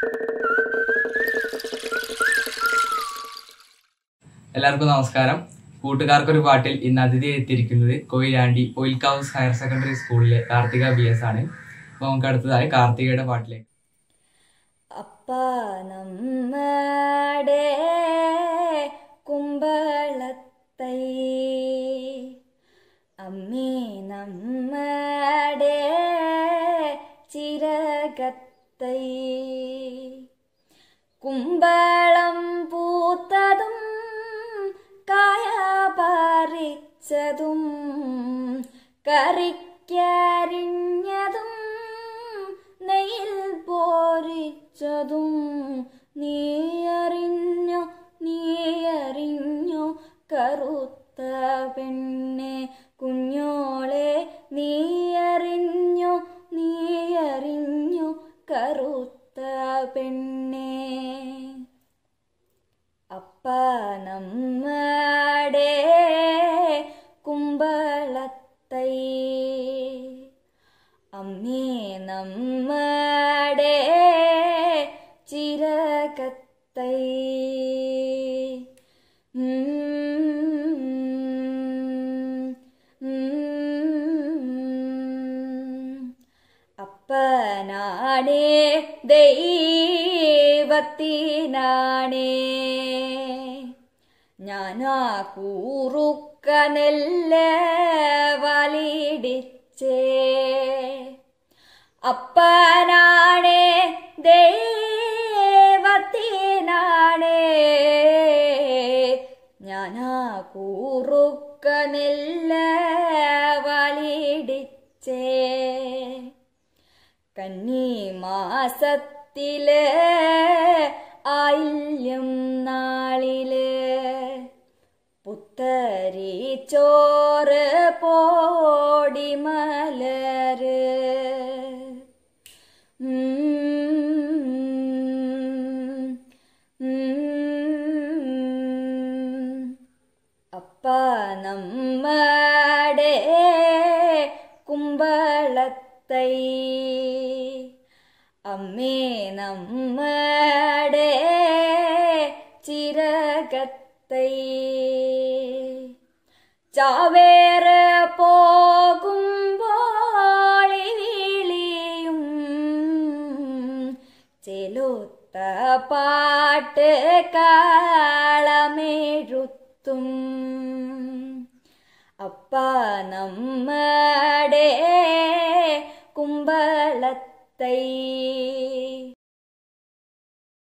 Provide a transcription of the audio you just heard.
എല്ലാവർക്കും നമസ്കാരം കൂട്ടുകാർക്കൊരു പാട്ടിൽ ഇന്ന് അതിഥി എത്തിയിരിക്കുന്നത് കൊയിലാണ്ടി ഒയിൽക്കാവൂസ് ഹയർ സെക്കൻഡറി സ്കൂളിലെ കാർത്തിക ബി എസ് ആണ് അപ്പോൾ നമുക്ക് അടുത്തതായി കാർത്തികയുടെ പാട്ടിലേക്ക് അപ്പ നമ്മടെ കുമ്പളത്തൈ അമ്മേ നമ്മടെ ചിരകത്തൈ കുമ്പളം പൂത്തതും കായ പറിച്ചതും കറിക്കരിഞ്ഞതും നെയ്യിൽ പോരിച്ചതും നീ അറിഞ്ഞോ നീ അറിഞ്ഞോ കറുത്ത പെണ്ണെ കുഞ്ഞോളെ നീ അറിഞ്ഞോ നീ അറിഞ്ഞോ കറുത്ത പെണ്ണെ അപ്പ നമ്മടെ കുമ്പളത്തൈ അമ്മേ നമ്മടെ ചിരകത്തൈ അപ്പനാണേ ദൈവത്തിനാണേ ഞാനാ കൂറുക്ക നെല്ല് വലിടിച്ചേ അപ്പനാണേ ദൈവത്തിനാണേ ഞാനാ കൂറുക്ക നെല്ല് വലിടിച്ചേ കന്നി മാസത്തില് ആയില്യം നാളില് പുത്തരി ചോറ് പോടി മലര് അപ്പ നമ്മടെ കുമ്പളത്തൈ അമ്മേ നമ്മടെ ചിരകത്തൈ ചാവേറ് പോകുമ്പോൾ വിളിയും ചെലുത്ത പാട്ട് കാളമെഴുത്തും അപ്പ നമ്മടെ കുമ്പളത്തൈ